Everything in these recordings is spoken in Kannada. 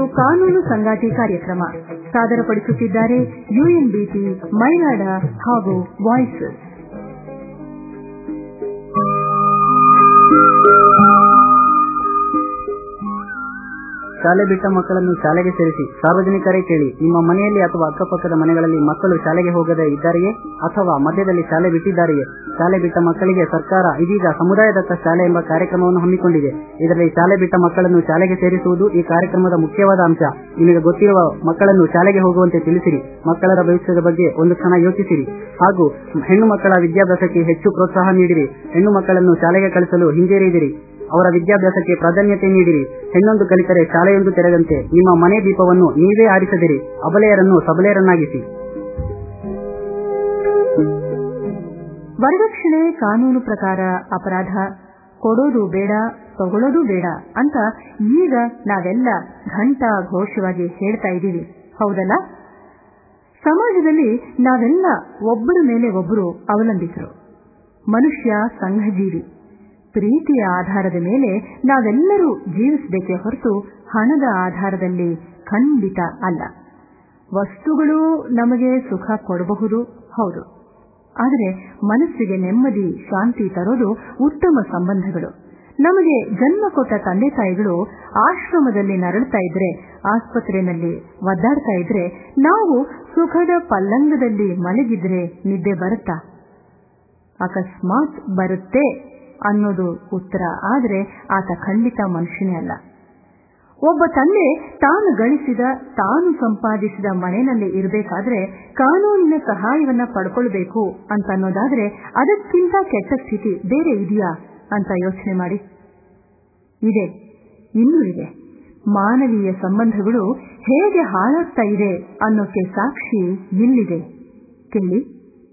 ಕಾನೂನು ಸಂಗಾತಿ ಕಾರ್ಯಕ್ರಮ ಸಾದರಪಡಿಸುತ್ತಿದ್ದಾರೆ ಯುಎನ್ಬಿಟಿ ಮೈನಾಡ ಹಾಗೂ ವಾಯ್ಸಸ್ ಶಾಲೆ ಬಿಟ್ಟ ಮಕ್ಕಳನ್ನು ಶಾಲೆಗೆ ಸೇರಿಸಿ ಸಾರ್ವಜನಿಕರೇ ಕೇಳಿ ನಿಮ್ಮ ಮನೆಯಲ್ಲಿ ಅಥವಾ ಅಕ್ಕಪಕ್ಕದ ಮನೆಗಳಲ್ಲಿ ಮಕ್ಕಳು ಶಾಲೆಗೆ ಹೋಗದೇ ಇದ್ದಾರೆಯೇ ಅಥವಾ ಮಧ್ಯದಲ್ಲಿ ಶಾಲೆ ಬಿಟ್ಟಿದ್ದಾರೆಯೇ ಶಾಲೆ ಬಿಟ್ಟ ಮಕ್ಕಳಿಗೆ ಸರ್ಕಾರ ಇದೀಗ ಸಮುದಾಯದತ್ತ ಶಾಲೆ ಎಂಬ ಕಾರ್ಯಕ್ರಮವನ್ನು ಹಮ್ಮಿಕೊಂಡಿದೆ ಇದರಲ್ಲಿ ಶಾಲೆ ಬಿಟ್ಟ ಮಕ್ಕಳನ್ನು ಶಾಲೆಗೆ ಸೇರಿಸುವುದು ಈ ಕಾರ್ಯಕ್ರಮದ ಮುಖ್ಯವಾದ ಅಂಶ ನಿಮಗೆ ಗೊತ್ತಿರುವ ಮಕ್ಕಳನ್ನು ಶಾಲೆಗೆ ಹೋಗುವಂತೆ ತಿಳಿಸಿರಿ ಮಕ್ಕಳ ಭವಿಷ್ಯದ ಬಗ್ಗೆ ಒಂದು ಕ್ಷಣ ಯೋಚಿಸಿರಿ ಹಾಗೂ ಹೆಣ್ಣು ಮಕ್ಕಳ ವಿದ್ಯಾಭ್ಯಾಸಕ್ಕೆ ಹೆಚ್ಚು ಪ್ರೋತ್ಸಾಹ ನೀಡಿರಿ ಹೆಣ್ಣು ಮಕ್ಕಳನ್ನು ಶಾಲೆಗೆ ಕಳಿಸಲು ಹಿಂಜರಿದಿರಿ ಅವರ ವಿದ್ಯಾಭ್ಯಾಸಕ್ಕೆ ಪ್ರಾಧಾನ್ಯತೆ ನೀಡಿರಿ ಹೆಣ್ಣೊಂದು ಕಲಿತರೆ ಶಾಲೆಯೊಂದು ತೆರೆದಂತೆ ನಿಮ್ಮ ಮನೆ ದೀಪವನ್ನು ನೀವೇ ಆರಿಸದಿರಿ ಅಬಲೆಯರನ್ನು ಸಬಲೆಯರನ್ನಾಗಿಸಿ ವರದಕ್ಷಿಣೆ ಕಾನೂನು ಪ್ರಕಾರ ಅಪರಾಧ ಕೊಡೋದು ಬೇಡ ತಗೊಳ್ಳೋದು ಬೇಡ ಅಂತ ಈಗ ನಾವೆಲ್ಲ ಘಂಟಾ ಘೋಷವಾಗಿ ಹೇಳ್ತಾ ಇದ್ದೀವಿ ಹೌದಲ್ಲ ಸಮಾಜದಲ್ಲಿ ನಾವೆಲ್ಲ ಒಬ್ಬರ ಮೇಲೆ ಒಬ್ಬರು ಅವಲಂಬಿತರು ಮನುಷ್ಯ ಸಂಘಜೀವಿ ಪ್ರೀತಿಯ ಆಧಾರದ ಮೇಲೆ ನಾವೆಲ್ಲರೂ ಜೀವಿಸಬೇಕೇ ಹೊರತು ಹಣದ ಆಧಾರದಲ್ಲಿ ಖಂಡಿತ ಅಲ್ಲ ವಸ್ತುಗಳು ನಮಗೆ ಸುಖ ಕೊಡಬಹುದು ಹೌದು ಆದರೆ ಮನಸ್ಸಿಗೆ ನೆಮ್ಮದಿ ಶಾಂತಿ ತರೋದು ಉತ್ತಮ ಸಂಬಂಧಗಳು ನಮಗೆ ಜನ್ಮ ಕೊಟ್ಟ ತಂದೆ ತಾಯಿಗಳು ಆಶ್ರಮದಲ್ಲಿ ನರಳುತ್ತಾ ಇದ್ರೆ ಆಸ್ಪತ್ರೆಯಲ್ಲಿ ಒದ್ದಾಡ್ತಾ ಇದ್ರೆ ನಾವು ಸುಖದ ಪಲ್ಲಂಗದಲ್ಲಿ ಮಲಗಿದ್ರೆ ನಿದ್ದೆ ಬರುತ್ತಾ ಅಕಸ್ಮಾತ್ ಬರುತ್ತೆ ಅನ್ನೋದು ಉತ್ತರ ಆದರೆ ಆತ ಖಂಡಿತ ಮನುಷ್ಯನೇ ಅಲ್ಲ ಒಬ್ಬ ತಂದೆ ತಾನು ಗಳಿಸಿದ ತಾನು ಸಂಪಾದಿಸಿದ ಮನೆಯಲ್ಲಿ ಇರಬೇಕಾದ್ರೆ ಕಾನೂನಿನ ಸಹಾಯವನ್ನ ಪಡ್ಕೊಳ್ಬೇಕು ಅಂತ ಅನ್ನೋದಾದ್ರೆ ಅದಕ್ಕಿಂತ ಕೆಟ್ಟ ಸ್ಥಿತಿ ಬೇರೆ ಇದೆಯಾ ಅಂತ ಯೋಚನೆ ಮಾಡಿ ಇದೆ ಇನ್ನೂ ಇದೆ ಮಾನವೀಯ ಸಂಬಂಧಗಳು ಹೇಗೆ ಹಾಳಾಗ್ತಾ ಇದೆ ಅನ್ನೋಕೆ ಸಾಕ್ಷಿ ಇಲ್ಲಿದೆ ಕೇಳಿ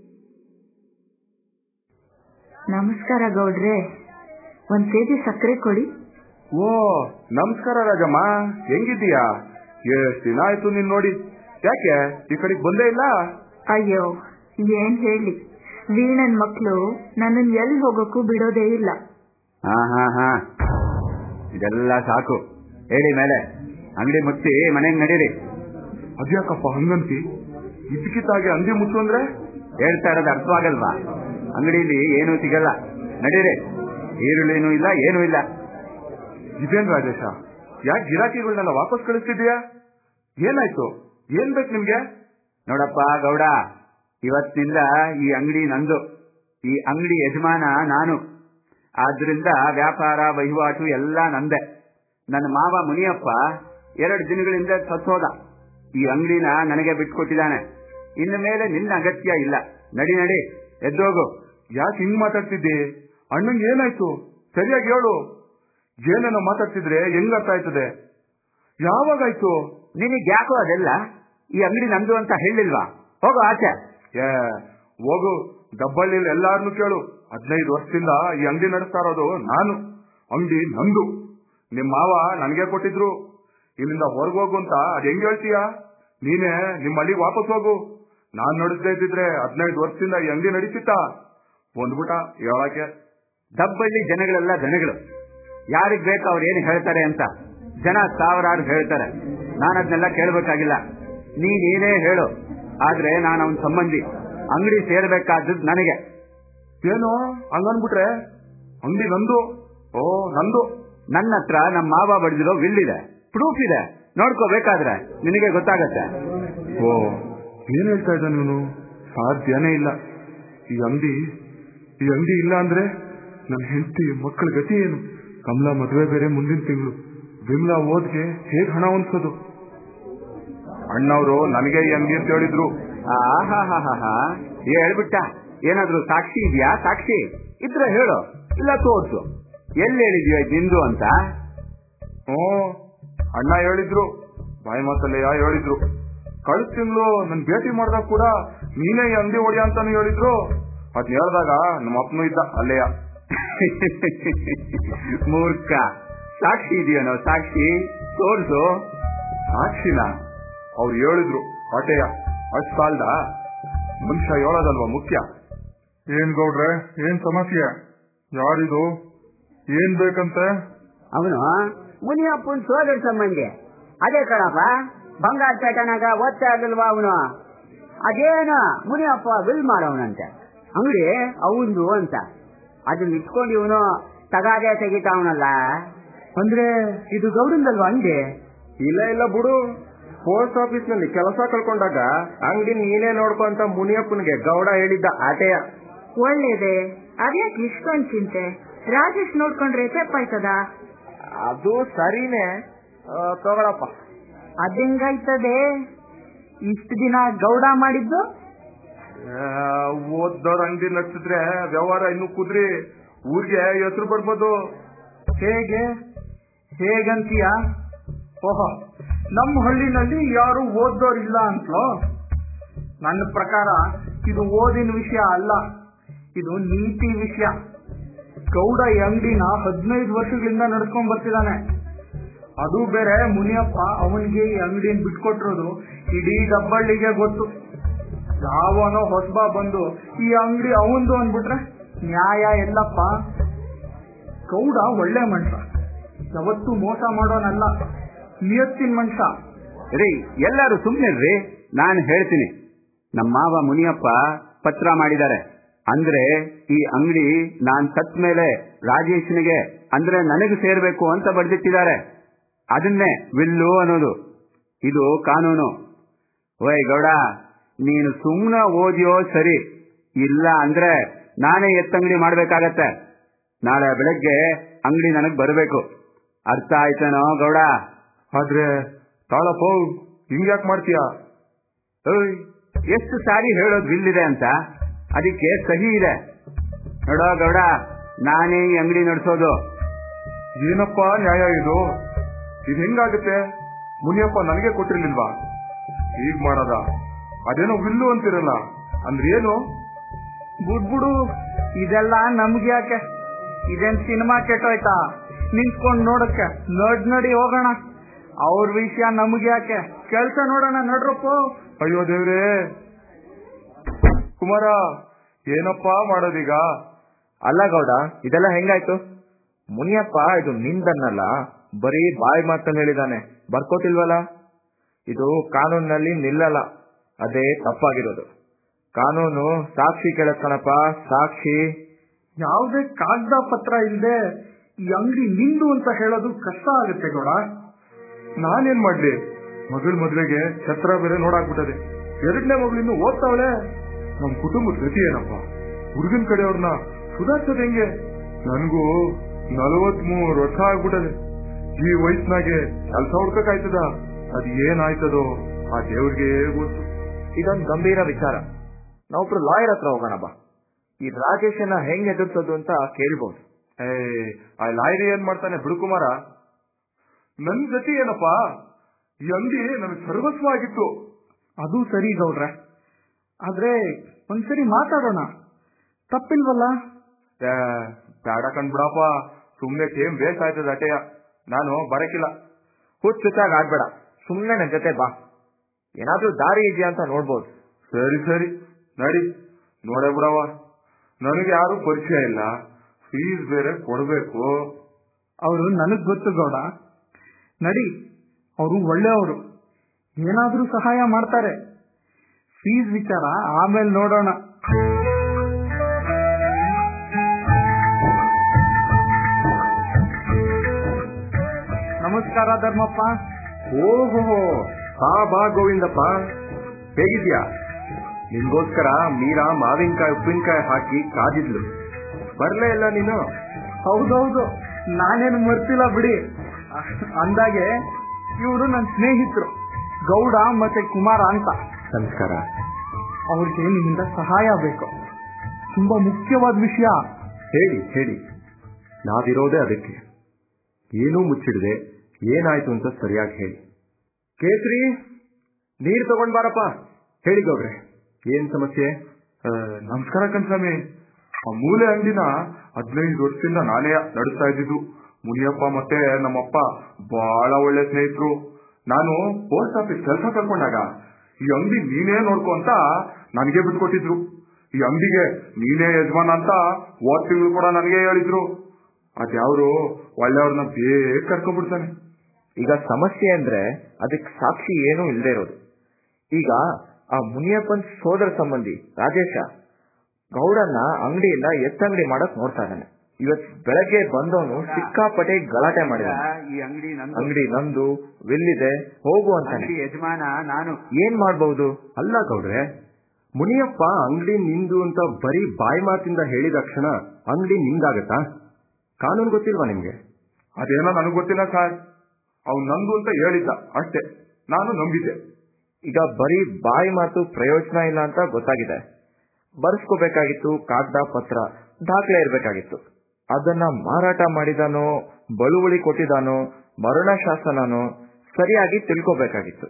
ನಮಸ್ಕಾರ ಗೌಡ್ರೆ ಒಂದ್ ಕೆಜಿ ಸಕ್ಕರೆ ಕೊಡಿ ಓ ನಮಸ್ಕಾರ ರಾಜಮ್ಮ ಹೆಂಗಿದ್ದೀಯಾ ಎಷ್ಟ್ ದಿನ ಆಯ್ತು ನೀನ್ ನೋಡಿ ಯಾಕೆ ಈ ಕಡೆಗ್ ಬಂದೇ ಇಲ್ಲ ಅಯ್ಯೋ ಏನ್ ಹೇಳಿ ವೀಣನ್ ಮಕ್ಳು ನನ್ನನ್ ಎಲ್ಲಿ ಹೋಗೋಕ್ಕೂ ಬಿಡೋದೇ ಇಲ್ಲ ಹಾ ಹಾ ಹಾ ಇದೆಲ್ಲ ಸಾಕು ಹೇಳಿ ಮೇಲೆ ಅಂಗಡಿ ಮುಚ್ಚಿ ಮನೆಗೆ ನಡೀರಿ ಅದ್ಯಾಕಪ್ಪ ಹಂಗಂತಿ ಇದ್ದಕ್ಕಿದ್ದಾಗೆ ಅಂಗಡಿ ಮುಚ್ಚು ಅಂದ್ರೆ ಹೇಳ್ತಾ ಇರೋದು ಅರ್ಥವಾಗಲ್ವಾ ಅಂಗಡಿಲಿ ಏನೂ ಸಿಗಲ್ಲ ನಡೀರಿ ಈರುಳ್ಳಿನೂ ಇಲ್ಲ ಏನೂ ಇಲ್ಲ ಇದೇನ್ ರಾಜೇಶ ಯಾಕೆ ಗಿರಾಕಿಗಳನ್ನೆಲ್ಲ ವಾಪಸ್ ಕಳಿಸ್ತಿದ್ಯಾ ಏನಾಯ್ತು ಏನ್ ಬೇಕು ನಿಮ್ಗೆ ನೋಡಪ್ಪ ಗೌಡ ಇವತ್ತಿನಿಂದ ಈ ಅಂಗಡಿ ನಂದು ಈ ಅಂಗಡಿ ಯಜಮಾನ ನಾನು ಆದ್ರಿಂದ ವ್ಯಾಪಾರ ವಹಿವಾಟು ಎಲ್ಲ ನಂದೆ ನನ್ನ ಮಾವ ಮುನಿಯಪ್ಪ ಎರಡು ದಿನಗಳಿಂದ ಸತ್ತೋದ ಈ ಅಂಗಡಿನ ನನಗೆ ಬಿಟ್ಕೊಟ್ಟಿದ್ದಾನೆ ಇನ್ನು ಮೇಲೆ ನಿನ್ನ ಅಗತ್ಯ ಇಲ್ಲ ನಡಿ ನಡಿ ಎದ್ದೋಗು ಯಾಕೆ ಹಿಂಗ್ ಮಾತಾಡ್ತಿದ್ದಿ ಅಣ್ಣಂಗ್ ಏನಾಯ್ತು ಸರಿಯಾಗಿ ಹೇಳು ಏನೇನೋ ಮಾತಾಡ್ತಿದ್ರೆ ಹೆಂಗ್ ಅರ್ಥ ಆಯ್ತದೆ ಯಾವಾಗಾಯ್ತು ನಿನಗೆ ಯಾಕೋ ಅದೆಲ್ಲ ಈ ಅಂಗಡಿ ನಂದು ಅಂತ ಹೇಳಿಲ್ವಾ ಹೋಗು ಆಚೆ ಏ ಹೋಗು ಡಬ್ಬಳ್ಳಿಲಿ ಎಲ್ಲಾರನ್ನು ಕೇಳು ಹದಿನೈದು ವರ್ಷದಿಂದ ಈ ಅಂಗಡಿ ನಡೆಸ್ತಾ ಇರೋದು ನಾನು ಅಂಗಡಿ ನಂದು ನಿಮ್ ಮಾವ ನನಗೆ ಕೊಟ್ಟಿದ್ರು ಇಲ್ಲಿಂದ ಹೊರಗೋಗು ಅಂತ ಅದ್ ಹೆಂಗ್ ಹೇಳ್ತೀಯಾ ನೀನೇ ನಿಮ್ ಹಳ್ಳಿಗೆ ವಾಪಸ್ ಹೋಗು ನಾನ್ ನಡೆಸದೇ ಇದ್ದಿದ್ರೆ ಹದಿನೈದು ವರ್ಷದಿಂದ ಈ ಅಂಗಡಿ ನಡೀತಿತ್ತಾ ಬಂದ್ಬಿಟ್ಟ ಹೇಳಕ್ಕೆ ದಬ್ಬಳ್ಳಿ ಜನಗಳೆಲ್ಲ ಜನಗಳು ಯಾರಿಗ್ ಬೇಕು ಅವ್ರು ಏನು ಹೇಳ್ತಾರೆ ಅಂತ ಜನ ಸಾವಿರಾರು ಹೇಳ್ತಾರೆ ನಾನು ಅದನ್ನೆಲ್ಲ ಕೇಳಬೇಕಾಗಿಲ್ಲ ನೀನೇನೇ ಹೇಳು ಆದ್ರೆ ನಾನು ಅವನ ಸಂಬಂಧಿ ಅಂಗಡಿ ಸೇರ್ಬೇಕಾದದ್ದು ನನಗೆ ಏನು ಹಂಗನ್ಬಿಟ್ರೆ ಅಂಗಡಿ ನಂದು ಓ ನಂದು ನನ್ನ ಹತ್ರ ನಮ್ಮ ಮಾವ ಬಡಿದಿರೋ ವಿಲ್ ಇದೆ ಪ್ರೂಫ್ ಇದೆ ನೋಡ್ಕೋಬೇಕಾದ್ರೆ ನಿನಗೆ ಗೊತ್ತಾಗತ್ತೆ ಓ ಏನ್ ಹೇಳ್ತಾ ಇದ್ದ ನೀನು ಸಾಧ್ಯನೇ ಇಲ್ಲ ಈ ಅಂಗಡಿ ಈ ಅಂಗಡಿ ಇಲ್ಲ ಅಂದ್ರೆ ನನ್ನ ಹೆಂಡತಿ ಮಕ್ಕಳ ಗತಿ ಏನು ಕಮಲಾ ಮದುವೆ ಬೇರೆ ಮುಂದಿನ ತಿಂಗಳು ವಿಮ್ಲಾ ಓದ್ಗೆ ಹೇಗ್ ಹಣ ಹೊಂದ್ಸೋದು ಅಣ್ಣವರು ನನಗೆ ಈ ಅಂಗಡಿ ಅಂತ ಹೇಳಿದ್ರು ಆಹಾಹಾಹಾ ಹೇಳ್ಬಿಟ್ಟ ಏನಾದ್ರೂ ಸಾಕ್ಷಿ ಇದೆಯಾ ಸಾಕ್ಷಿ ಇದ್ರೆ ಹೇಳು ಇಲ್ಲ ತೋರ್ಸು ಎಲ್ಲಿ ಹೇಳಿದ್ಯೋ ನಿಂದು ಅಂತ ಹ್ಞೂ ಅಣ್ಣ ಹೇಳಿದ್ರು ಬಾಯಿ ಮಾತಲ್ಲಯ್ಯ ಹೇಳಿದ್ರು ಕಳೆದ ತಿಂಗಳು ನನ್ ಭೇಟಿ ಮಾಡಿದಾಗ ಕೂಡ ನೀನೇ ಈ ಅಂಗಡಿ ಹೊಡಿಯ ಅಂತಾನು ಹೇಳಿದ್ರು ಅದ್ ಹೇಳ್ದಾಗ ನಮ್ಮ ಅಪ್ಪನೂ ಇದ್ದ ಅಲ್ಲೆಯ ಮೂರ್ಖ ಸಾಕ್ಷಿ ಇದೆಯೇನೋ ಸಾಕ್ಷಿ ತೋರ್ಸು ಸಾಕ್ಷಿನ ಅವ್ರು ಹೇಳಿದ್ರು ಹೊಟ್ಟೆಯ ಅಷ್ಟ್ ಸಾಲ್ದ ಮನುಷ್ಯ ಹೇಳೋದಲ್ವಾ ಮುಖ್ಯ ಏನ್ ಗೌಡ್ರೆ ಏನ್ ಸಮಸ್ಯೆ ಯಾರಿದು ಏನ್ ಬೇಕಂತೆ ಅವನು ಮುನಿಯಪ್ಪನ್ ಸೋದರ ಸಂಬಂಧಿ ಅದೇ ಕಣಪ್ಪ ಬಂಗಾರಪೇಟನಾಗ ಓದ್ತಾ ಇರ್ಲಿಲ್ವಾ ಅವನು ಅದೇನು ಮುನಿಯಪ್ಪ ಬಿಲ್ ಮಾಡೋವನಂತೆ ಅಂಗಡಿ ಅವಂದು ಅಂತ ಅದನ್ನ ಇಟ್ಕೊಂಡು ಇವನು ತಗಾದೆ ತೆಗಿತಾವನಲ್ಲ ಅಂದ್ರೆ ಇದು ಗೌಡಂದಲ್ವಾ ಅಂಗಡಿ ಇಲ್ಲ ಇಲ್ಲ ಬಿಡು ಪೋಸ್ಟ್ ಆಫೀಸ್ ನಲ್ಲಿ ಕೆಲಸ ಕಳ್ಕೊಂಡಾಗ ಅಂಗಡಿ ನೀನೇ ನೋಡ್ಕೊ ಅಂತ ಮುನಿಯಪ್ಪನಿಗೆ ಗೌಡ ಹೇಳಿದ್ದ ಆಟೆಯ ಒಳ್ಳೇದೆ ಅದ್ಯಾಕೆ ಇಷ್ಟೊಂದ್ ಚಿಂತೆ ರಾಜೇಶ್ ನೋಡ್ಕೊಂಡ್ರೆ ತೆಪ್ಪಾಯ್ತದ ಅದು ಸರಿನೇ ಆ, ತಗೊಳಪ್ಪ ಅದೆಂಗಾಯ್ತದೆ ಇಷ್ಟು ದಿನ ಗೌಡ ಮಾಡಿದ್ದು ಓದ್ದವ್ರ ಅಂಗಡಿ ನಡೆಸಿದ್ರೆ ವ್ಯವಹಾರ ಇನ್ನು ಕುದ್ರಿ ಊರಿಗೆ ಹೆಸರು ಬರ್ಬೋದು ಹೇಗೆ ಹೇಗಂತೀಯ ಓಹೋ ನಮ್ಮ ಹಳ್ಳಿನಲ್ಲಿ ಯಾರು ಓದೋರಿಲ್ಲ ಅಂತಲೋ ನನ್ನ ಪ್ರಕಾರ ಇದು ಓದಿನ ವಿಷಯ ಅಲ್ಲ ಇದು ನೀತಿ ವಿಷಯ ಗೌಡ ಈ ಅಂಗಡಿನ ಹದಿನೈದು ವರ್ಷಗಳಿಂದ ನಡ್ಕೊಂಡ್ ಬರ್ತಿದ್ದಾನೆ ಅದು ಬೇರೆ ಮುನಿಯಪ್ಪ ಅವನಿಗೆ ಈ ಅಂಗಡಿನ ಬಿಟ್ಕೊಟ್ಟಿರೋದು ಇಡೀ ಡಬ್ಬಳ್ಳಿಗೆ ಗೊತ್ತು ಯಾವನೋ ಹೊಸಬ ಬಂದು ಈ ಅಂಗಡಿ ಅವಂದು ಅಂದ್ಬಿಟ್ರೆ ನ್ಯಾಯ ಎಲ್ಲಪ್ಪ ಗೌಡ ಒಳ್ಳೆ ಮನುಷ್ಯ ಯಾವತ್ತೂ ಮೋಸ ಮಾಡೋನಲ್ಲ ನಿಯತ್ತಿನ ಮನುಷ್ಯ ರೀ ಎಲ್ಲರೂ ಸುಮ್ಮನಿರ್ರಿ ನಾನು ಹೇಳ್ತೀನಿ ನಮ್ಮ ಮಾವ ಮುನಿಯಪ್ಪ ಪತ್ರ ಮಾಡಿದ್ದಾರೆ ಅಂದ್ರೆ ಈ ಅಂಗಡಿ ನಾನ್ ಸತ್ ಮೇಲೆ ರಾಜೇಶ್ನಿಗೆ ಅಂದ್ರೆ ನನಗೆ ಸೇರ್ಬೇಕು ಅಂತ ಬರೆದಿಟ್ಟಿದ್ದಾರೆ ಅದನ್ನೇ ವಿಲ್ಲು ಅನ್ನೋದು ಇದು ಕಾನೂನು ಓಯ್ ಗೌಡ ನೀನು ಸುಮ್ಮನೆ ಓದಿಯೋ ಸರಿ ಇಲ್ಲ ಅಂದ್ರೆ ನಾನೇ ಎತ್ತಂಗಡಿ ಮಾಡ್ಬೇಕಾಗತ್ತೆ ನಾಳೆ ಬೆಳಗ್ಗೆ ಅಂಗಡಿ ನನಗ್ ಬರಬೇಕು ಅರ್ಥ ಆಯ್ತೇನೋ ಗೌಡ ಆದ್ರೆ ತಾಳಪ್ಪ ಹಿಂಗ್ಯಾಕ್ ಮಾಡ್ತೀಯ ಓಯ್ ಎಷ್ಟು ಸಾರಿ ಹೇಳೋದು ಬಿಲ್ಲಿದೆ ಅಂತ ಅದಕ್ಕೆ ಸಹಿ ಇದೆ ನೋಡೋ ಗೌಡ ನಾನೇ ಈ ಅಂಗಡಿ ನಡೆಸೋದು ಏನಪ್ಪ ನ್ಯಾಯ ಇದು ಇದು ಹೆಂಗಾಗುತ್ತೆ ಮುನಿಯಪ್ಪ ನನಗೆ ಕೊಟ್ಟಿರ್ಲಿಲ್ವಾ ಹೀಗ್ ಮಾಡದ ಅದೇನೋ ವಿಲ್ಲು ಅಂತಿರಲ್ಲ ಅಂದ್ರೆ ಏನು ಬಿಡ್ಬಿಡು ಇದೆಲ್ಲ ನಮ್ಗೆ ಯಾಕೆ ಇದೇನ್ ಸಿನಿಮಾ ಕೆಟ್ಟೋಯ್ತಾ ನಿಂತ್ಕೊಂಡ್ ನೋಡಕ್ಕೆ ನಡ್ ನಡಿ ಹೋಗೋಣ ಅವ್ರ ವಿಷಯ ನಮ್ಗೆ ಯಾಕೆ ಕೆಲ್ಸ ನೋಡೋಣ ನಡ್ರಪ್ಪ ಅಯ್ಯೋ ದೇವ್ರೇ ಕುಮಾರ ಏನಪ್ಪಾ ಮಾಡೋದೀಗ ಅಲ್ಲ ಗೌಡ ಇದೆಲ್ಲ ಹೆಂಗಾಯ್ತು ಮುನಿಯಪ್ಪ ಇದು ನಿಂದನ್ನಲ್ಲ ಬರೀ ಬಾಯಿ ಮಾತನ್ನ ಹೇಳಿದಾನೆ ಬರ್ಕೋತಿಲ್ವಲ್ಲ ಇದು ಕಾನೂನಿನಲ್ಲಿ ನಿಲ್ಲಲ್ಲ ಅದೇ ತಪ್ಪಾಗಿರೋದು ಕಾನೂನು ಸಾಕ್ಷಿ ಕೇಳತ್ತಣಪ್ಪ ಸಾಕ್ಷಿ ಯಾವುದೇ ಕಾಗದ ಪತ್ರ ಇಲ್ಲದೆ ಈ ಅಂಗಡಿ ನಿಂದು ಅಂತ ಹೇಳೋದು ಕಷ್ಟ ಆಗುತ್ತೆ ಗೌಡ ನಾನೇನ್ ಮಾಡ್ಲಿ ಮಗಳ ಮದ್ವೆಗೆ ಛತ್ರ ಬೇರೆ ನೋಡಾಕ್ಬಿಟ್ಟದೆ ಎರಡನೇ ಮಗಳಿನ್ನು ಓದ್ತಾವಳೆ ನಮ್ ಕುಟುಂಬದ ಗತಿ ಏನಪ್ಪ ಹುಡುಗನ್ ಕಡೆಯವ್ರನ್ನ ಸುಧಾರ್ಸೋದ್ ಹೆಂಗೆ ನನ್ಗೂ ನಲವತ್ ಮೂರ್ ವರ್ಷ ಆಗ್ಬಿಟ್ಟದೆ ಈ ವಯಸ್ಸಿನಾಗೆ ಕೆಲಸ ಹುಡ್ಕಕ್ಕಾಯ್ತದ ಅದ್ ಏನಾಯ್ತದೋ ಆ ದೇವ್ರಿಗೆ ಗೊತ್ತು ಇದೊಂದು ಗಂಭೀರ ವಿಚಾರ ನಾವೊಬ್ರು ಲಾಯರ್ ಹತ್ರ ಹೋಗೋಣ ಬಾ ಈ ರಾಜೇಶನ ಹೆಂಗ್ ಎದುರ್ಸೋದು ಅಂತ ಕೇಳ್ಬೋದು ಏ ಆ ಲಾಯರಿ ಏನ್ ಮಾಡ್ತಾನೆ ಬಿಡುಕುಮಾರ ನನ್ ಗತಿ ಏನಪ್ಪಾ ಈ ಅಂಗಡಿ ನನಗೆ ಸರ್ವಸ್ವ ಆಗಿತ್ತು ಅದು ಸರಿ ಗೌಡ್ರೆ ಆದ್ರೆ ಒಂದ್ಸರಿ ಮಾತಾಡೋಣ ತಪ್ಪಿಲ್ವಲ್ಲ ಏ, ಬೇಡ ಕಣ್ಬಿಡಪ್ಪ ಸುಮ್ನೆ ಟೇಮ್ ವೇಸ್ಟ್ ಆಯ್ತದ ಅಟೆಯ ನಾನು ಬರಕಿಲ್ಲ ಹುಚ್ಚುಚ್ಚಾಗ ಆಡ್ಬೇಡ ಸುಮ್ನೆ ನನ್ ಜೊತೆ ಬಾ ಏನಾದ್ರೂ ದಾರಿ ಇದೆಯಾ ಅಂತ ನೋಡ್ಬೋದು ಸರಿ ಸರಿ ನಡಿ ನೋಡೇ ಬಿಡವ ನನಗೆ ಯಾರು ಪರಿಚಯ ಇಲ್ಲ ಫೀಸ್ ಬೇರೆ ಕೊಡ್ಬೇಕು ಅವರು ನನಗ್ ಗೊತ್ತು ಗೌಡ ನಡಿ ಅವರು ಒಳ್ಳೆಯವರು ಏನಾದ್ರೂ ಸಹಾಯ ಮಾಡ್ತಾರೆ ಫೀಸ್ ವಿಚಾರ ಆಮೇಲೆ ನೋಡೋಣ ನಮಸ್ಕಾರ ಧರ್ಮಪ್ಪ ಓಹೋ ಬಾ ಬಾ ಗೋವಿಂದಪ್ಪ ಹೇಗಿದ್ಯಾ ನಿನ್ಗೋಸ್ಕರ ಮೀರಾ ಮಾವಿನಕಾಯಿ ಉಪ್ಪಿನಕಾಯಿ ಹಾಕಿ ಕಾದಿದ್ಲು ಬರ್ಲೇ ಇಲ್ಲ ನೀನು ಹೌದೌದು ನಾನೇನು ಮರ್ತಿಲ್ಲ ಬಿಡಿ ಅಂದಾಗೆ ಇವರು ನನ್ನ ಸ್ನೇಹಿತರು ಗೌಡ ಮತ್ತೆ ಕುಮಾರ ಅಂತ ನಮಸ್ಕಾರ ಅವ್ರಿಗೆ ನಿಮ್ಮಿಂದ ಸಹಾಯ ಬೇಕು ತುಂಬಾ ಮುಖ್ಯವಾದ ವಿಷಯ ಹೇಳಿ ಹೇಳಿ ನಾವಿರೋದೇ ಅದಕ್ಕೆ ಏನೂ ಮುಚ್ಚಿಡದೆ ಏನಾಯ್ತು ಅಂತ ಸರಿಯಾಗಿ ಹೇಳಿ ಕೇಸರಿ ನೀರ್ ತಗೊಂಡ್ ಬಾರಪ್ಪ ಹೇಳಿ ಗೌಡ್ರೆ ಏನ್ ಸಮಸ್ಯೆ ಆ, ನಮಸ್ಕಾರ ಕಣ್ಸ್ವಾಮಿ ಆ ಮೂಲೆ ಅಂಗಡಿನ ಹದಿನೈದು ವರ್ಷದಿಂದ ನಾನೇ ನಡೆಸ್ತಾ ಇದ್ದಿದ್ದು ಮುನಿಯಪ್ಪ ಮತ್ತೆ ನಮ್ಮಪ್ಪ ಬಹಳ ಒಳ್ಳೆ ಸ್ನೇಹಿತರು ನಾನು ಪೋಸ್ಟ್ ಆಫೀಸ್ ಕೆಲಸ ಕಳ್ಕೊಂಡಾಗ ಈ ಅಂಗಡಿ ನೀನೇ ನೋಡ್ಕೊ ಅಂತ ನನಗೆ ಬಿಟ್ಕೊಟ್ಟಿದ್ರು ಈ ಅಂಗಡಿಗೆ ನೀನೇ ಯಜಮಾನ ಅಂತ ಹೋದ್ ತಿಂಗಳು ಕೂಡ ನನಗೆ ಹೇಳಿದ್ರು ಅದ್ಯಾವ್ರು ಒಳ್ಳೆಯವ್ರನ್ನ ಬೇಗ ಕರ್ಕೊಂಡ್ಬಿಡ್ತಾನೆ ಈಗ ಸಮಸ್ಯೆ ಅಂದ್ರೆ ಅದಕ್ಕೆ ಸಾಕ್ಷಿ ಏನೂ ಇಲ್ಲದೆ ಇರೋದು ಈಗ ಆ ಮುನಿಯಪ್ಪನ್ ಸೋದರ ಸಂಬಂಧಿ ರಾಜೇಶ ಗೌಡನ್ನ ಅಂಗಡಿಯಿಂದ ಎತ್ತಂಗಡಿ ಮಾಡಕ್ ನೋಡ್ತಾ ಇದ್ದಾನೆ ಇವತ್ ಬೆಳಗ್ಗೆ ಬಂದವನು ಸಿಕ್ಕಾಪಟ್ಟೆ ಗಲಾಟೆ ಮಾಡಿದ ಈ ಅಂಗಡಿ ನಂದು ಅಂಗಡಿ ನಂದು ವಿಲ್ಲಿದೆ ಹೋಗು ಅಂತಾನೆ ಅಂಗಡಿ ಯಜಮಾನ ನಾನು ಏನ್ ಮಾಡ್ಬಹುದು ಅಲ್ಲ ಗೌಡ್ರೆ ಮುನಿಯಪ್ಪ ಅಂಗಡಿ ನಿಂದು ಅಂತ ಬರೀ ಬಾಯಿ ಮಾತಿಂದ ಹೇಳಿದ ಕ್ಷಣ ಅಂಗಡಿ ನಿಂದಾಗತ್ತಾ ಕಾನೂನು ಗೊತ್ತಿಲ್ವಾ ನಿಮ್ಗೆ ಅದೇನೋ ನನಗೆ ಗೊತ್ತಿಲ್ಲ ಸರ್ ಅವ್ನು ನಂದು ಅಂತ ಹೇಳಿದ್ದ ಅಷ್ಟೇ ನಾನು ನಂಬಿದ್ದೆ ಈಗ ಬರೀ ಬಾಯಿ ಮಾತು ಪ್ರಯೋಜನ ಇಲ್ಲ ಅಂತ ಗೊತ್ತಾಗಿದೆ ಬರ್ಸ್ಕೋಬೇಕಾಗಿತ್ತು ಕಾಗದ ಪತ್ರ ದಾಖಲೆ ಇರ್ಬೇಕಾಗಿತ್ತು ಅದನ್ನ ಮಾರಾಟ ಮಾಡಿದಾನೋ ಬಳುವಳಿ ಕೊಟ್ಟಿದಾನೋ ಮರಣ ಶಾಸನನೋ ಸರಿಯಾಗಿ ತಿಳ್ಕೋಬೇಕಾಗಿತ್ತು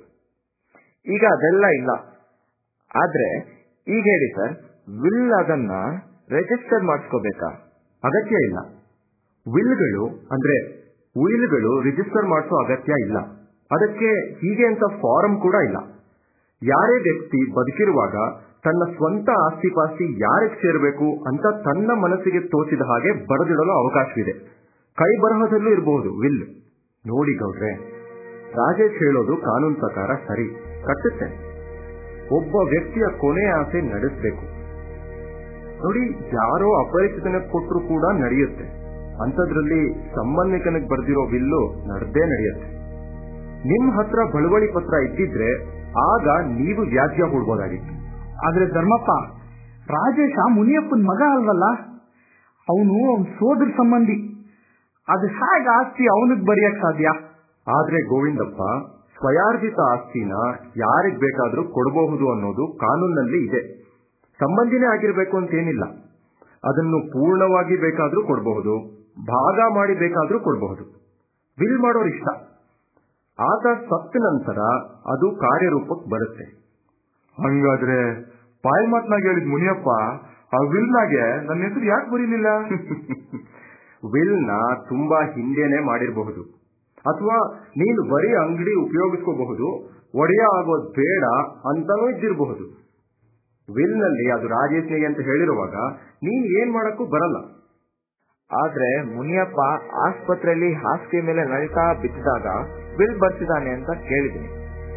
ಈಗ ಅದೆಲ್ಲ ಇಲ್ಲ ಆದ್ರೆ ಈಗ ಹೇಳಿ ಸರ್ ವಿಲ್ ಅದನ್ನ ರಿಜಿಸ್ಟರ್ ಮಾಡಿಸ್ಕೋಬೇಕಾ ಅಗತ್ಯ ಇಲ್ಲ ವಿಲ್ಗಳು ಅಂದ್ರೆ ಉಯಿಲ್ಗಳು ರಿಜಿಸ್ಟರ್ ಮಾಡಿಸೋ ಅಗತ್ಯ ಇಲ್ಲ ಅದಕ್ಕೆ ಹೀಗೆ ಅಂತ ಫಾರಂ ಕೂಡ ಇಲ್ಲ ಯಾರೇ ವ್ಯಕ್ತಿ ಬದುಕಿರುವಾಗ ತನ್ನ ಸ್ವಂತ ಆಸ್ತಿಪಾಸ್ತಿ ಯಾರಿಗೆ ಸೇರಬೇಕು ಅಂತ ತನ್ನ ಮನಸ್ಸಿಗೆ ತೋಚಿದ ಹಾಗೆ ಬರೆದಿಡಲು ಅವಕಾಶವಿದೆ ಕೈ ಬರಹದಲ್ಲೂ ಇರಬಹುದು ವಿಲ್ ನೋಡಿ ಗೌಡ್ರೆ ರಾಜೇಶ್ ಹೇಳೋದು ಕಾನೂನು ಪ್ರಕಾರ ಸರಿ ಕಟ್ಟುತ್ತೆ ಒಬ್ಬ ವ್ಯಕ್ತಿಯ ಕೊನೆ ಆಸೆ ನಡೆಸಬೇಕು ನೋಡಿ ಯಾರೋ ಅಪರಿಚಿತನಿಗೆ ಕೊಟ್ಟರು ಕೂಡ ನಡೆಯುತ್ತೆ ಅಂಥದ್ರಲ್ಲಿ ಸಂಬಂಧಿಕನಿಗೆ ಬರ್ದಿರೋ ವಿಲ್ಲು ನಡೆದೇ ನಡೆಯುತ್ತೆ ನಿಮ್ ಹತ್ರ ಬಳುವಳಿ ಪತ್ರ ಇದ್ದಿದ್ರೆ ಆಗ ನೀವು ವ್ಯಾಜ್ಯ ಹೂಡ್ಬೋದಾಗಿತ್ತು ಆದ್ರೆ ಧರ್ಮಪ್ಪ ರಾಜೇಶ ಮುನಿಯಪ್ಪನ ಮಗ ಅಲ್ವಲ್ಲ ಅವನು ಸೋದರ ಸಂಬಂಧಿ ಅದು ಹೇಗೆ ಆಸ್ತಿ ಅವನಿಗೆ ಬರೆಯಕ್ ಸಾಧ್ಯ ಆದ್ರೆ ಗೋವಿಂದಪ್ಪ ಸ್ವಯಾರ್ಜಿತ ಆಸ್ತಿನ ಯಾರಿಗ್ ಬೇಕಾದ್ರೂ ಕೊಡಬಹುದು ಅನ್ನೋದು ಕಾನೂನಲ್ಲಿ ಇದೆ ಸಂಬಂಧಿನೇ ಆಗಿರ್ಬೇಕು ಅಂತೇನಿಲ್ಲ ಅದನ್ನು ಪೂರ್ಣವಾಗಿ ಬೇಕಾದ್ರೂ ಕೊಡಬಹುದು ಭಾಗ ಮಾಡಿ ಬೇಕಾದ್ರೂ ಕೊಡಬಹುದು ವಿಲ್ ಮಾಡೋರ್ ಇಷ್ಟ ಆತ ಸತ್ತ ನಂತರ ಅದು ಕಾರ್ಯರೂಪಕ್ಕೆ ಬರುತ್ತೆ ಹಂಗಾದ್ರೆ ಬಾಯಿ ಮಾತ್ನಾಗ ಹೇಳಿದ್ ಮುನಿಯಪ್ಪ ಆ ವಿಲ್ನಾಗೆ ನನ್ನ ಹೆಸರು ಯಾಕೆ ಬರೀಲಿಲ್ಲ ವಿಲ್ನ ತುಂಬಾ ಹಿಂದೆನೆ ಮಾಡಿರಬಹುದು ಅಥವಾ ನೀನು ಬರೀ ಅಂಗಡಿ ಉಪಯೋಗಿಸ್ಕೋಬಹುದು ಒಡೆಯ ಆಗೋದ್ ಬೇಡ ಅಂತಾನೂ ಇದ್ದಿರಬಹುದು ವಿಲ್ನಲ್ಲಿ ಅದು ರಾಜೇಶ್ನಿಗೆ ಅಂತ ಹೇಳಿರುವಾಗ ನೀನ್ ಏನ್ ಮಾಡಕ್ಕೂ ಬರಲ್ಲ ಆದ್ರೆ ಮುನಿಯಪ್ಪ ಆಸ್ಪತ್ರೆಯಲ್ಲಿ ಹಾಸಿಗೆ ಮೇಲೆ ನಳಿತಾ ಬಿದ್ದಾಗ ಬಿಲ್ ಬರ್ತಿದ್ದಾನೆ ಅಂತ ಕೇಳಿದ್ದೀನಿ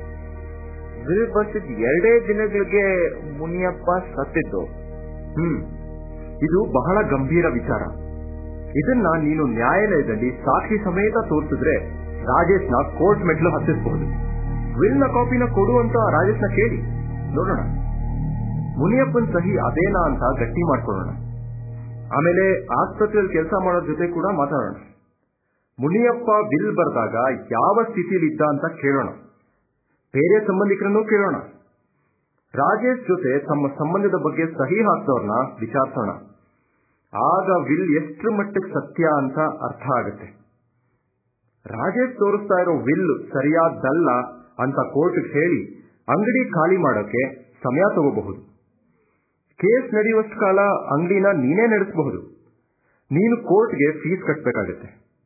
ಬಿಲ್ ಬರ್ಸಿದ್ ಎರಡೇ ದಿನಗಳಿಗೆ ಮುನಿಯಪ್ಪ ಸತ್ತಿದ್ದು ಹ್ಮ್ ಇದು ಬಹಳ ಗಂಭೀರ ವಿಚಾರ ಇದನ್ನ ನೀನು ನ್ಯಾಯಾಲಯದಲ್ಲಿ ಸಾಕ್ಷಿ ಸಮೇತ ತೋರಿಸಿದ್ರೆ ರಾಜೇಶ್ನ ಕೋರ್ಟ್ ಮೆಟ್ಲು ಹತ್ತಿಸಬಹುದು ವಿಲ್ನ ಕಾಪಿನ ಕೊಡು ಅಂತ ರಾಜೇಶ್ನ ಕೇಳಿ ನೋಡೋಣ ಮುನಿಯಪ್ಪನ್ ಸಹಿ ಅದೇನಾ ಅಂತ ಗಟ್ಟಿ ಮಾಡ್ಕೊಳ್ಳೋಣ ಆಮೇಲೆ ಆಸ್ಪತ್ರೆಯಲ್ಲಿ ಕೆಲಸ ಮಾಡೋ ಜೊತೆ ಕೂಡ ಮಾತಾಡೋಣ ಮುನಿಯಪ್ಪ ಬಿಲ್ ಬರೆದಾಗ ಯಾವ ಸ್ಥಿತಿಯಲ್ಲಿದ್ದ ಅಂತ ಕೇಳೋಣ ಬೇರೆ ಸಂಬಂಧಿಕರನ್ನು ಕೇಳೋಣ ರಾಜೇಶ್ ಜೊತೆ ತಮ್ಮ ಸಂಬಂಧದ ಬಗ್ಗೆ ಸಹಿ ಹಾಕ್ದವ್ರನ್ನ ವಿಚಾರಿಸೋಣ ಆಗ ವಿಲ್ ಎಷ್ಟರ ಮಟ್ಟಕ್ಕೆ ಸತ್ಯ ಅಂತ ಅರ್ಥ ಆಗುತ್ತೆ ರಾಜೇಶ್ ತೋರಿಸ್ತಾ ಇರೋ ವಿಲ್ ಸರಿಯಾದ್ದಲ್ಲ ಅಂತ ಕೋರ್ಟ್ ಹೇಳಿ ಅಂಗಡಿ ಖಾಲಿ ಮಾಡೋಕೆ ಸಮಯ ತಗೋಬಹುದು ಕೇಸ್ ನಡೆಯುವಷ್ಟು ಕಾಲ ಅಂಗಡಿನ ನೀನೇ ನಡೆಸಬಹುದು ನೀನು ಕೋರ್ಟ್ಗೆ ಫೀಸ್ ಕಟ್ಟಬೇಕಾಗತ್ತೆ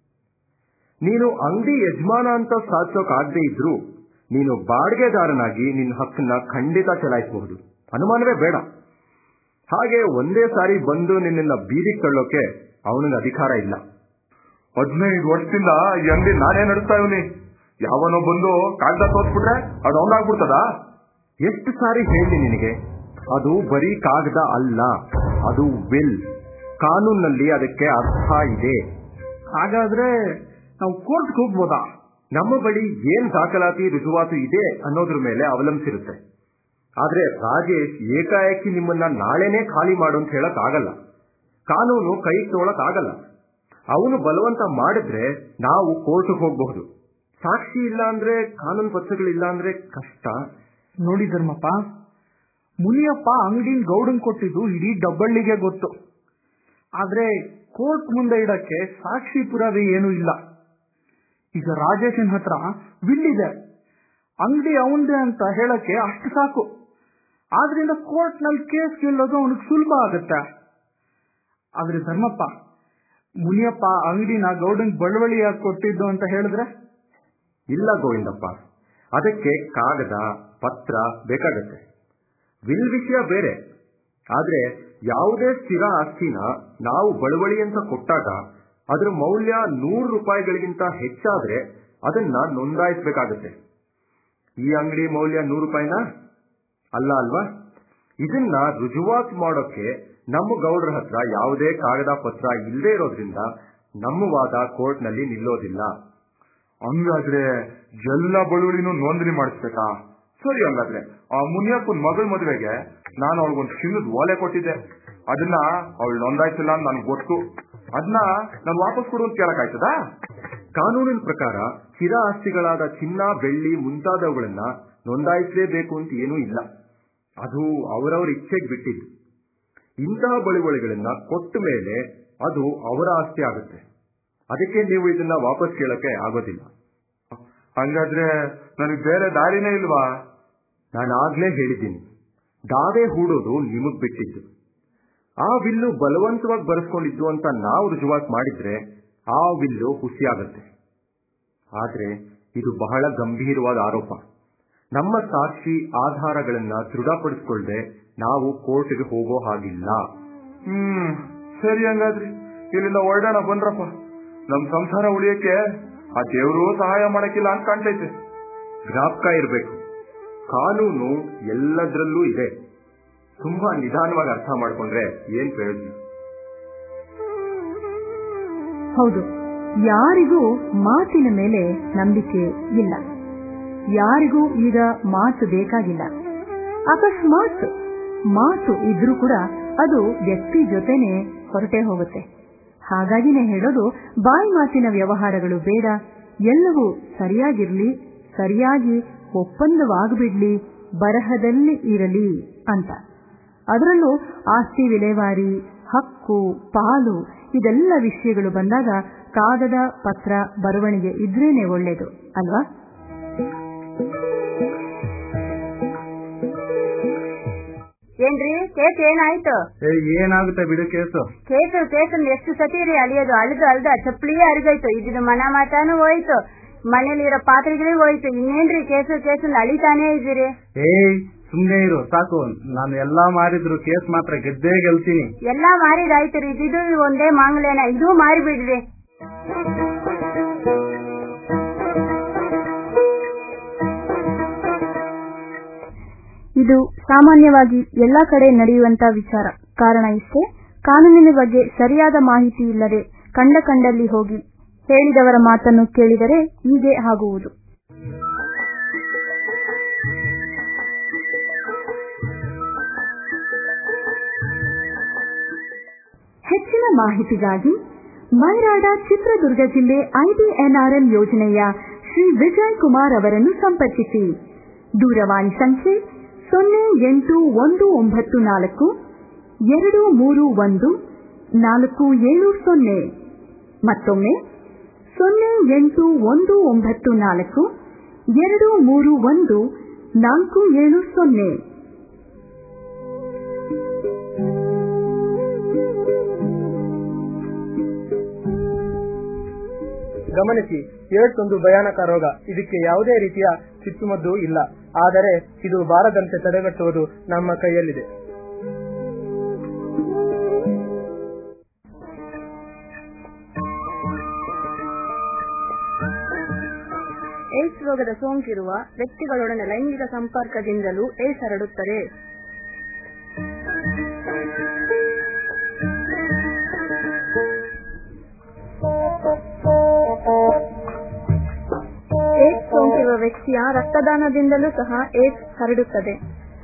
ನೀನು ಅಂಗಡಿ ಯಜಮಾನ ಅಂತ ಸಾಧಿಸೋಕಾಗದೇ ಇದ್ರೂ ನೀನು ಬಾಡಿಗೆದಾರನಾಗಿ ನಿನ್ನ ಹಕ್ಕನ್ನ ಖಂಡಿತ ಚಲಾಯಿಸಬಹುದು ಅನುಮಾನವೇ ಬೇಡ ಹಾಗೆ ಒಂದೇ ಸಾರಿ ಬಂದು ನಿನ್ನನ್ನ ಬೀದಿಗೆ ತಳ್ಳೋಕೆ ಅವನಿಗೆ ಅಧಿಕಾರ ಇಲ್ಲ ಹದಿನೈದು ವರ್ಷದಿಂದ ಈ ಅಂಗಡಿ ನಾನೇ ನಡೆಸ್ತಾ ಇವನಿ ಯಾವನೋ ಬಂದು ಕಾಗದ ತೋರ್ಸ್ಬಿಟ್ರೆ ಅದು ಅವನಾಗ್ಬಿಡ್ತದ ಎಷ್ಟು ಸಾರಿ ಹೇಳಿ ನಿನಗೆ ಅದು ಬರೀ ಕಾಗದ ಅಲ್ಲ ಅದು ವಿಲ್ ಕಾನೂನಲ್ಲಿ ಅದಕ್ಕೆ ಅರ್ಥ ಇದೆ ಹಾಗಾದ್ರೆ ನಾವು ಕೋರ್ಟ್ಗೆ ಹೋಗ್ಬೋದಾ ನಮ್ಮ ಬಳಿ ಏನ್ ದಾಖಲಾತಿ ರುಜುವಾತು ಇದೆ ಅನ್ನೋದ್ರ ಮೇಲೆ ಅವಲಂಬಿಸಿರುತ್ತೆ ಆದ್ರೆ ರಾಜೇಶ್ ಏಕಾಏಕಿ ನಿಮ್ಮನ್ನ ನಾಳೆನೇ ಖಾಲಿ ಮಾಡು ಅಂತ ಹೇಳಕ್ ಆಗಲ್ಲ ಕಾನೂನು ಕೈ ತೊಗೊಳಕ್ ಆಗಲ್ಲ ಅವನು ಬಲವಂತ ಮಾಡಿದ್ರೆ ನಾವು ಕೋರ್ಟ್ಗೆ ಹೋಗಬಹುದು ಸಾಕ್ಷಿ ಇಲ್ಲ ಅಂದ್ರೆ ಕಾನೂನು ಪತ್ರಗಳಿಲ್ಲ ಅಂದ್ರೆ ಕಷ್ಟ ನೋಡಿ ಧರ್ಮಪ್ಪ ಮುನಿಯಪ್ಪ ಅಂಗಡಿನ ಗೌಡನ್ ಕೊಟ್ಟಿದ್ದು ಇಡೀ ಡಬ್ಬಳ್ಳಿಗೆ ಗೊತ್ತು ಆದ್ರೆ ಕೋರ್ಟ್ ಮುಂದೆ ಇಡಕ್ಕೆ ಸಾಕ್ಷಿ ಪುರಾವೆ ಏನೂ ಇಲ್ಲ ಈಗ ರಾಜೇಶನ್ ಹತ್ರ ವಿಲ್ ಇದೆ ಅಂಗಡಿ ಅವಂದೇ ಅಂತ ಹೇಳಕ್ಕೆ ಅಷ್ಟು ಸಾಕು ಆದ್ರಿಂದ ಕೋರ್ಟ್ ನಲ್ಲಿ ಕೇಸ್ ಗೆಲ್ಲೋದು ಅವನಿಗೆ ಸುಲಭ ಆಗತ್ತೆ ಆದ್ರೆ ಧರ್ಮಪ್ಪ ಮುನಿಯಪ್ಪ ಅಂಗಡಿನ ಗೌಡನ್ ಬಳುವಳಿಯಾಗಿ ಕೊಟ್ಟಿದ್ದು ಅಂತ ಹೇಳಿದ್ರೆ ಇಲ್ಲ ಗೋವಿಂದಪ್ಪ ಅದಕ್ಕೆ ಕಾಗದ ಪತ್ರ ಬೇಕಾಗತ್ತೆ ವಿಲ್ ವಿಷಯ ಬೇರೆ ಆದ್ರೆ ಯಾವುದೇ ಸ್ಥಿರ ಆಸ್ತಿನ ನಾವು ಬಳುವಳಿ ಅಂತ ಕೊಟ್ಟಾಗ ಅದರ ಮೌಲ್ಯ ನೂರು ರೂಪಾಯಿಗಳಿಗಿಂತ ಹೆಚ್ಚಾದ್ರೆ ಅದನ್ನ ನೋಂದಾಯಿಸಬೇಕಾಗುತ್ತೆ ಈ ಅಂಗಡಿ ಮೌಲ್ಯ ನೂರು ರೂಪಾಯಿನಾ ಅಲ್ಲ ಅಲ್ವಾ ಇದನ್ನ ರುಜುವಾತು ಮಾಡೋಕೆ ನಮ್ಮ ಗೌಡ್ರ ಹತ್ರ ಯಾವುದೇ ಕಾಗದ ಪತ್ರ ಇಲ್ಲದೆ ಇರೋದ್ರಿಂದ ನಮ್ಮ ವಾದ ಕೋರ್ಟ್ನಲ್ಲಿ ನಿಲ್ಲೋದಿಲ್ಲ ಹಂಗಾದ್ರೆ ಎಲ್ಲ ಬಳುವಳಿನೂ ನೋಂದಣಿ ಮಾಡಿಸ್ಬೇಕಾ ಸರಿ ಹಂಗಾದ್ರೆ ಆ ಮುನಿಯಪ್ಪನ್ ಮಗಳ ಮದುವೆಗೆ ನಾನು ಅವಳಿಗೊಂದು ಚಿನ್ನದ ಓಲೆ ಕೊಟ್ಟಿದ್ದೆ ಅದನ್ನ ಅವಳು ನೋಂದಾಯಿಸಿಲ್ಲ ಅಂತ ನನ್ಗೆ ಗೊತ್ತು ಅದನ್ನ ನಾನು ವಾಪಸ್ ಕೊಡು ಅಂತ ಕೇಳಕ್ಕಾಯ್ತದಾ ಕಾನೂನಿನ ಪ್ರಕಾರ ಸ್ಥಿರ ಆಸ್ತಿಗಳಾದ ಚಿನ್ನ ಬೆಳ್ಳಿ ಮುಂತಾದವುಗಳನ್ನ ನೋಂದಾಯಿಸಲೇಬೇಕು ಅಂತ ಏನೂ ಇಲ್ಲ ಅದು ಅವರವರ ಇಚ್ಛೆಗೆ ಬಿಟ್ಟಿದ್ದು ಇಂತಹ ಬಳುವಳಿಗಳನ್ನ ಕೊಟ್ಟ ಮೇಲೆ ಅದು ಅವರ ಆಸ್ತಿ ಆಗುತ್ತೆ ಅದಕ್ಕೆ ನೀವು ಇದನ್ನ ವಾಪಸ್ ಕೇಳಕ್ಕೆ ಆಗೋದಿಲ್ಲ ಹಂಗಾದ್ರೆ ನನಗೆ ಬೇರೆ ದಾರಿನೇ ಇಲ್ವಾ ನಾನು ಆಗ್ಲೇ ಹೇಳಿದ್ದೀನಿ ದಾವೆ ಹೂಡೋದು ನಿಮಗ್ ಬಿಟ್ಟಿದ್ದು ಆ ವಿಲ್ಲು ಬಲವಂತವಾಗಿ ಬರೆಸ್ಕೊಂಡಿದ್ದು ಅಂತ ನಾವು ರುಜುವಾತ್ ಮಾಡಿದ್ರೆ ಆ ವಿಲ್ಲು ಹುಸಿಯಾಗತ್ತೆ ಆದ್ರೆ ಇದು ಬಹಳ ಗಂಭೀರವಾದ ಆರೋಪ ನಮ್ಮ ಸಾಕ್ಷಿ ಆಧಾರಗಳನ್ನ ದೃಢಪಡಿಸಿಕೊಳ್ಳದೆ ನಾವು ಕೋರ್ಟ್ಗೆ ಹೋಗೋ ಹಾಗಿಲ್ಲ ಹ್ಮ್ ಸರಿ ಹಂಗಾದ್ರಿ ಇಲ್ಲಿಂದ ಹೊರಡೋಣ ಬನ್ರಪ್ಪ ನಮ್ ಸಂಸಾರ ಉಳಿಯಕ್ಕೆ ಆ ದೇವ್ರು ಸಹಾಯ ಮಾಡಕ್ಕಿಲ್ಲ ಅಂತ ಕಾಣ್ತೈತೆ ಜ್ಞಾಪಕ ಇರಬೇಕು ಕಾನೂನು ಎಲ್ಲದರಲ್ಲೂ ಇದೆ ತುಂಬಾ ನಿಧಾನವಾಗಿ ಅರ್ಥ ಮಾಡ್ಕೊಂಡ್ರೆ ಏನ್ ಪ್ರಯೋಜನ ಹೌದು ಯಾರಿಗೂ ಮಾತಿನ ಮೇಲೆ ನಂಬಿಕೆ ಇಲ್ಲ ಯಾರಿಗೂ ಈಗ ಮಾತು ಬೇಕಾಗಿಲ್ಲ ಅಕಸ್ಮಾತ್ ಮಾತು ಇದ್ರೂ ಕೂಡ ಅದು ವ್ಯಕ್ತಿ ಜೊತೆನೆ ಹೊರಟೆ ಹೋಗುತ್ತೆ ಹಾಗಾಗಿನೇ ಹೇಳೋದು ಬಾಯಿ ಮಾತಿನ ವ್ಯವಹಾರಗಳು ಬೇಡ ಎಲ್ಲವೂ ಸರಿಯಾಗಿರ್ಲಿ ಸರಿಯಾಗಿ ಒಪ್ಪಂದವಾಗ್ಬಿಡ್ಲಿ ಬರಹದಲ್ಲಿ ಇರಲಿ ಅಂತ ಅದರಲ್ಲೂ ಆಸ್ತಿ ವಿಲೇವಾರಿ ಹಕ್ಕು ಪಾಲು ಇದೆಲ್ಲ ವಿಷಯಗಳು ಬಂದಾಗ ಕಾಗದ ಪತ್ರ ಬರವಣಿಗೆ ಇದ್ರೇನೆ ಒಳ್ಳೇದು ಅಲ್ವಾ ಏನ್ರಿ ಕೇಸ್ ಏನಾಯ್ತು ಏನಾಗುತ್ತೆ ಬಿಡು ಕೇಸು ಕೇಸು ಕೇಸನ್ ಎಷ್ಟು ಸತಿ ರೀ ಅಳಿಯೋದು ಅಳ್ದು ಅಳ್ದ ಚಪ್ಪಲಿಗೆ ಅರಿದೋಯ್ತು ಇದ್ರ ಮನ ಮಾತಾನು ಹೋಯ್ತು ಮನೇಲಿರೋ ಪಾತ್ರೆಗಳಿಗೆ ಹೋಯ್ತು ಇನ್ನೇನ್ರಿ ಕೇಸು ಕೇಸನ್ ಅಳಿತಾನೇ ಇದ್ದೀರಿ ಏಯ್ ಸುಮ್ನೆ ಇರು ಸಾಕು ನಾನು ಎಲ್ಲಾ ಮಾರಿದ್ರು ಕೇಸ್ ಮಾತ್ರ ಗೆದ್ದೇ ಗೆಲ್ತೀನಿ ಎಲ್ಲಾ ಮಾರಿದಾಯ್ತು ರೀ ಇದು ಒಂದೇ ಮಾಂಗ್ಲೇನ ಇದು ಮಾರಿಬಿಡ್ರಿ ಇದು ಸಾಮಾನ್ಯವಾಗಿ ಎಲ್ಲಾ ಕಡೆ ನಡೆಯುವಂತ ವಿಚಾರ ಕಾರಣ ಇಷ್ಟೇ ಕಾನೂನಿನ ಬಗ್ಗೆ ಸರಿಯಾದ ಮಾಹಿತಿ ಇಲ್ಲದೆ ಕಂಡ ಕಂಡಲ್ಲಿ ಹೋಗಿ ಹೇಳಿದವರ ಮಾತನ್ನು ಕೇಳಿದರೆ ಹೀಗೆ ಆಗುವುದು ಹೆಚ್ಚಿನ ಮಾಹಿತಿಗಾಗಿ ಮೈರಾಡ ಚಿತ್ರದುರ್ಗ ಜಿಲ್ಲೆ ಐಬಿಎನ್ಆರ್ಎಂ ಯೋಜನೆಯ ಶ್ರೀ ವಿಜಯ್ ಕುಮಾರ್ ಅವರನ್ನು ಸಂಪರ್ಕಿಸಿ ದೂರವಾಣಿ ಸಂಖ್ಯೆ ಸೊನ್ನೆ ಎಂಟು ಒಂದು ಒಂಬತ್ತು ನಾಲ್ಕು ಎರಡು ಮೂರು ಒಂದು ನಾಲ್ಕು ಏಳು ಸೊನ್ನೆ ಮತ್ತೊಮ್ಮೆ ಸೊನ್ನೆ ಎಂಟು ಒಂದು ಒಂಬತ್ತು ನಾಲ್ಕು ಎರಡು ಮೂರು ಒಂದು ನಾಲ್ಕು ಏಳು ಸೊನ್ನೆ ಗಮನಿಸಿ ಏಡ್ಸ್ ಒಂದು ಭಯಾನಕ ರೋಗ ಇದಕ್ಕೆ ಯಾವುದೇ ರೀತಿಯ ಚುಚ್ಚುಮದ್ದು ಇಲ್ಲ ಆದರೆ ಇದು ಬಾರದಂತೆ ತಡೆಗಟ್ಟುವುದು ನಮ್ಮ ಕೈಯಲ್ಲಿದೆ ಏಡ್ಸ್ ರೋಗದ ಸೋಂಕಿರುವ ವ್ಯಕ್ತಿಗಳೊಡನೆ ಲೈಂಗಿಕ ಸಂಪರ್ಕದಿಂದಲೂ ಏಡ್ಸ್ ಹರಡುತ್ತದೆ ಏಡ್ಸ್ ಸೋಂಕಿರುವ ವ್ಯಕ್ತಿಯ ರಕ್ತದಾನದಿಂದಲೂ ಸಹ ಏಡ್ಸ್ ಹರಡುತ್ತದೆ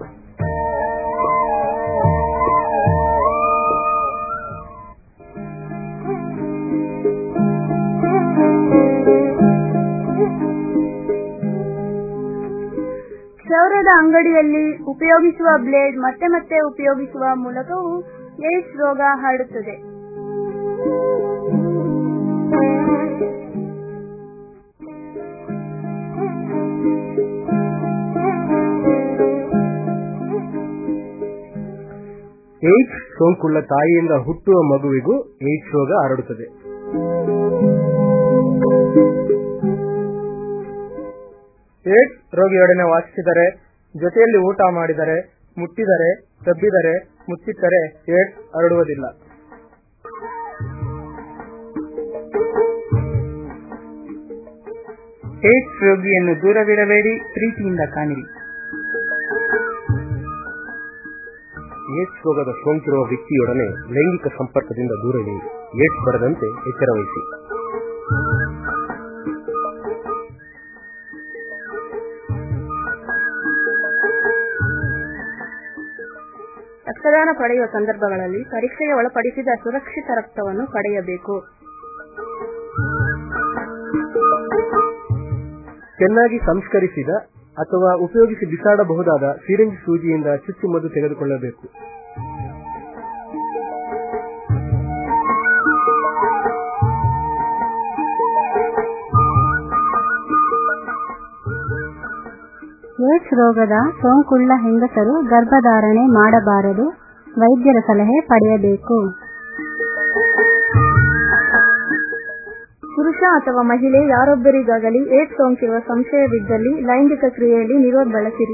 ಕ್ಷೌರದ ಅಂಗಡಿಯಲ್ಲಿ ಉಪಯೋಗಿಸುವ ಬ್ಲೇಡ್ ಮತ್ತೆ ಮತ್ತೆ ಉಪಯೋಗಿಸುವ ಮೂಲಕವೂ ಏಡ್ಸ್ ರೋಗ ಹರಡುತ್ತದೆ ಏಡ್ಸ್ ಸೋಂಕುಳ್ಳ ತಾಯಿಯಿಂದ ಹುಟ್ಟುವ ಮಗುವಿಗೂ ಏಡ್ಸ್ ರೋಗ ಹರಡುತ್ತದೆ ಏಡ್ಸ್ ರೋಗಿಯೊಡನೆ ವಾಸಿಸಿದರೆ ಜೊತೆಯಲ್ಲಿ ಊಟ ಮಾಡಿದರೆ ಮುಟ್ಟಿದರೆ ತಬ್ಬಿದರೆ ಮುಚ್ಚಿಟ್ಟರೆ ಏಡ್ಸ್ ಹರಡುವುದಿಲ್ಲ ಏಡ್ಸ್ ರೋಗಿಯನ್ನು ದೂರವಿಡಬೇಡಿ ಪ್ರೀತಿಯಿಂದ ಕಾಣಿರಿ ಏಡ್ಸ್ ರೋಗದ ಸೋಂಕಿರುವ ವ್ಯಕ್ತಿಯೊಡನೆ ಲೈಂಗಿಕ ಸಂಪರ್ಕದಿಂದ ದೂರವಿರಿ ಏಡ್ಸ್ ಬರದಂತೆ ಎಚ್ಚರ ವಹಿಸಿ ರಕ್ತದಾನ ಪಡೆಯುವ ಸಂದರ್ಭಗಳಲ್ಲಿ ಪರೀಕ್ಷೆಗೆ ಒಳಪಡಿಸಿದ ಸುರಕ್ಷಿತ ರಕ್ತವನ್ನು ಪಡೆಯಬೇಕು ಚೆನ್ನಾಗಿ ಸಂಸ್ಕರಿಸಿದ ಅಥವಾ ಉಪಯೋಗಿಸಿ ಬಿಸಾಡಬಹುದಾದ ಸಿರಿಂಜ್ ಸೂಜಿಯಿಂದ ಚುಚ್ಚುಮದ್ದು ತೆಗೆದುಕೊಳ್ಳಬೇಕು ಏಡ್ಸ್ ರೋಗದ ಸೋಂಕುಳ್ಳ ಹೆಂಗಸರು ಗರ್ಭಧಾರಣೆ ಮಾಡಬಾರದು ವೈದ್ಯರ ಸಲಹೆ ಪಡೆಯಬೇಕು ಪುರುಷ ಅಥವಾ ಮಹಿಳೆ ಯಾರೊಬ್ಬರಿಗಾಗಲಿ ಏಡ್ಸ್ ಸೋಂಕಿರುವ ಸಂಶಯವಿದ್ದಲ್ಲಿ ಲೈಂಗಿಕ ಕ್ರಿಯೆಯಲ್ಲಿ ನಿರೋಧ ಬಳಸಿರಿ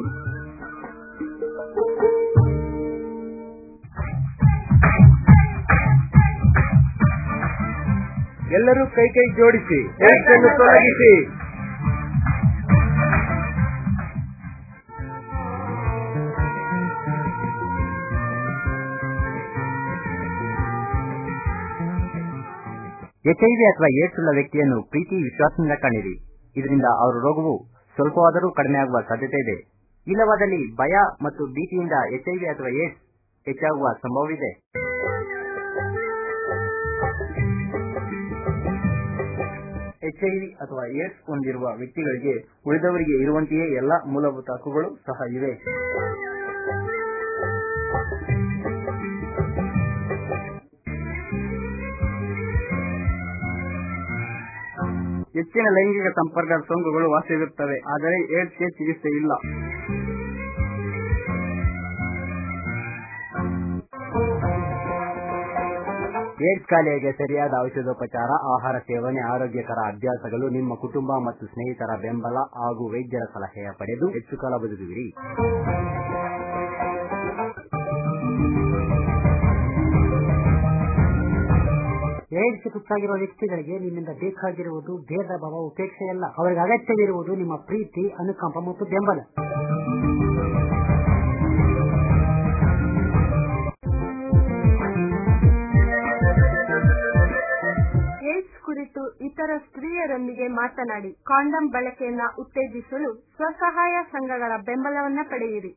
ಎಲ್ಲರೂ ಕೈ ಕೈ ಜೋಡಿಸಿ ಏಡ್ಸ್ ಅನ್ನು ತೊಲಗಿಸಿ ಎಚ್ಐವಿ ಅಥವಾ ಏಡ್ಸ್ ಉಳ್ಳ ವ್ಯಕ್ತಿಯನ್ನು ಪ್ರೀತಿ ವಿಶ್ವಾಸದಿಂದ ಕಾಣಿರಿ ಇದರಿಂದ ಅವರ ರೋಗವು ಸ್ವಲ್ಪವಾದರೂ ಕಡಿಮೆಯಾಗುವ ಸಾಧ್ಯತೆ ಇದೆ ಇಲ್ಲವಾದಲ್ಲಿ ಭಯ ಮತ್ತು ಭೀತಿಯಿಂದ ಎಚ್ಐವಿ ಅಥವಾ ಏಡ್ಸ್ ಹೆಚ್ಚಾಗುವ ಸಂಭವವಿದೆ ಎಚ್ಐವಿ ಅಥವಾ ಏಡ್ಸ್ ಹೊಂದಿರುವ ವ್ಯಕ್ತಿಗಳಿಗೆ ಉಳಿದವರಿಗೆ ಇರುವಂತೆಯೇ ಎಲ್ಲ ಮೂಲಭೂತ ಹಕ್ಕುಗಳು ಸಹ ಇವೆ ಹೆಚ್ಚಿನ ಲೈಂಗಿಕ ಸಂಪರ್ಕದ ಸೋಂಕುಗಳು ವಾಸಿಯಾಗುತ್ತವೆ ಆದರೆ ಏಡ್ಸ್ಗೆ ಚಿಕಿತ್ಸೆ ಇಲ್ಲ ಏಡ್ಸ್ ಕಾಯಿಲೆಗೆ ಸರಿಯಾದ ಔಷಧೋಪಚಾರ ಆಹಾರ ಸೇವನೆ ಆರೋಗ್ಯಕರ ಅಭ್ಯಾಸಗಳು ನಿಮ್ಮ ಕುಟುಂಬ ಮತ್ತು ಸ್ನೇಹಿತರ ಬೆಂಬಲ ಹಾಗೂ ವೈದ್ಯರ ಸಲಹೆಯ ಪಡೆದು ಹೆಚ್ಚು ಕಾಲ ಬದುಕುವಿರಿ ಏಡ್ಸ್ ತುತ್ತಾಗಿರುವ ವ್ಯಕ್ತಿಗಳಿಗೆ ನಿಮ್ಮಿಂದ ಬೇಕಾಗಿರುವುದು ಭೇದ ಭಾವ ಉಪೇಕ್ಷೆಯಲ್ಲ ಅವರಿಗೆ ಅಗತ್ಯವಿರುವುದು ನಿಮ್ಮ ಪ್ರೀತಿ ಅನುಕಂಪ ಮತ್ತು ಬೆಂಬಲ ಏಡ್ಸ್ ಕುರಿತು ಇತರ ಸ್ತ್ರೀಯರೊಂದಿಗೆ ಮಾತನಾಡಿ ಕಾಂಡಂ ಬಳಕೆಯನ್ನ ಉತ್ತೇಜಿಸಲು ಸ್ವಸಹಾಯ ಸಂಘಗಳ ಬೆಂಬಲವನ್ನ ಪಡೆಯಿರಿ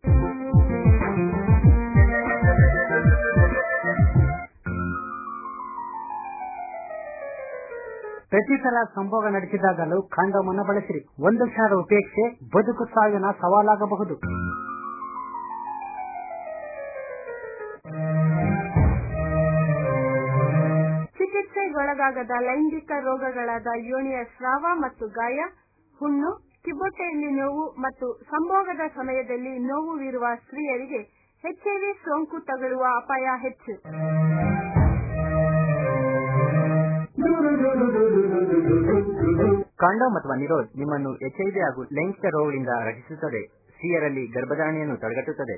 ಪ್ರತಿ ಸಲ ಸಂಭೋಗ ನಡೆಸಿದಾಗಲೂ ಕಾಂಡೋಮನ್ನು ಬಳಸಿರಿ ಒಂದು ಕ್ಷಣದ ಉಪೇಕ್ಷೆ ಬದುಕು ಸಾವಿನ ಸವಾಲಾಗಬಹುದು ಚಿಕಿತ್ಸೆಗೊಳಗಾಗದ ಲೈಂಗಿಕ ರೋಗಗಳಾದ ಯೋನಿಯ ಸ್ರಾವ ಮತ್ತು ಗಾಯ ಹುಣ್ಣು ಕಿಬ್ಬೊಟ್ಟೆಯಲ್ಲಿ ನೋವು ಮತ್ತು ಸಂಭೋಗದ ಸಮಯದಲ್ಲಿ ನೋವುವಿರುವ ಸ್ತ್ರೀಯರಿಗೆ ಎಚ್ಐವಿ ಸೋಂಕು ತಗುಲುವ ಅಪಾಯ ಹೆಚ್ಚು ಕಾಂಡೋಮ್ ಅಥವಾ ನಿರೋಧ್ ನಿಮ್ಮನ್ನು ಎಚ್ಐವಿ ಹಾಗೂ ಲೈಂಗಿಕ ರೋಗಗಳಿಂದ ರಕ್ಷಿಸುತ್ತದೆ ಸ್ತ್ರೀಯರಲ್ಲಿ ಗರ್ಭಧಾರಣೆಯನ್ನು ತಡೆಗಟ್ಟುತ್ತದೆ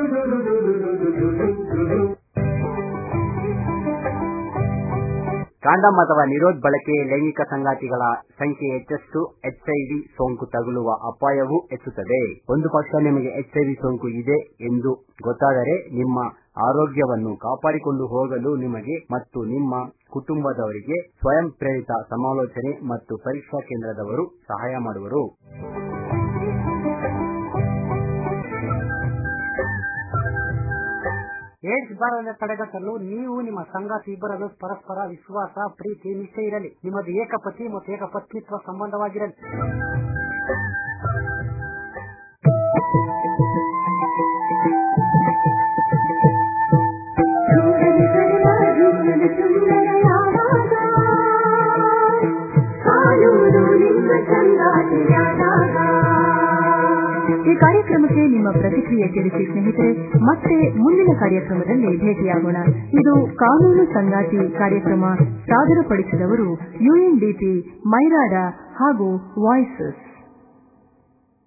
ಕಾಂಡಮ್ ಅಥವಾ ನಿರೋಧ್ ಬಳಕೆ ಲೈಂಗಿಕ ಸಂಗಾತಿಗಳ ಸಂಖ್ಯೆ ಹೆಚ್ಚಷ್ಟು ಎಚ್ಐವಿ ಸೋಂಕು ತಗುಲುವ ಅಪಾಯವೂ ಹೆಚ್ಚುತ್ತದೆ ಒಂದು ಪಕ್ಷ ನಿಮಗೆ ಎಚ್ಐವಿ ಸೋಂಕು ಇದೆ ಎಂದು ಗೊತ್ತಾದರೆ ನಿಮ್ಮ ಆರೋಗ್ಯವನ್ನು ಕಾಪಾಡಿಕೊಂಡು ಹೋಗಲು ನಿಮಗೆ ಮತ್ತು ನಿಮ್ಮ ಕುಟುಂಬದವರಿಗೆ ಸ್ವಯಂ ಪ್ರೇರಿತ ಸಮಾಲೋಚನೆ ಮತ್ತು ಪರೀಕ್ಷಾ ಕೇಂದ್ರದವರು ಸಹಾಯ ಮಾಡುವರು ಏಡ್ಸ್ ಬಾರದ ತಡೆಗಟ್ಟಲು ನೀವು ನಿಮ್ಮ ಸಂಗಾತಿ ಇಬ್ಬರಲ್ಲೂ ಪರಸ್ಪರ ವಿಶ್ವಾಸ ಪ್ರೀತಿ ನಿಷ್ಠೆ ಇರಲಿ ನಿಮ್ಮದು ಏಕಪತಿ ಮತ್ತು ಏಕಪತ್ನಿತ್ವ ಸಂಬಂಧವಾಗಿರಲಿ ಈ ಕಾರ್ಯಕ್ರಮಕ್ಕೆ ನಿಮ್ಮ ಪ್ರತಿಕ್ರಿಯೆ ತಿಳಿಸಿ ಸ್ನೇಹಿತರೆ ಮತ್ತೆ ಮುಂದಿನ ಕಾರ್ಯಕ್ರಮದಲ್ಲಿ ಭೇಟಿಯಾಗೋಣ ಇದು ಕಾನೂನು ಸಂಗಾತಿ ಕಾರ್ಯಕ್ರಮ ಸಾದರಪಡಿಸಿದವರು ಯುಎನ್ಡಿಪಿ ಮೈರಾಡ ಹಾಗೂ ವಾಯ್ಸಸ್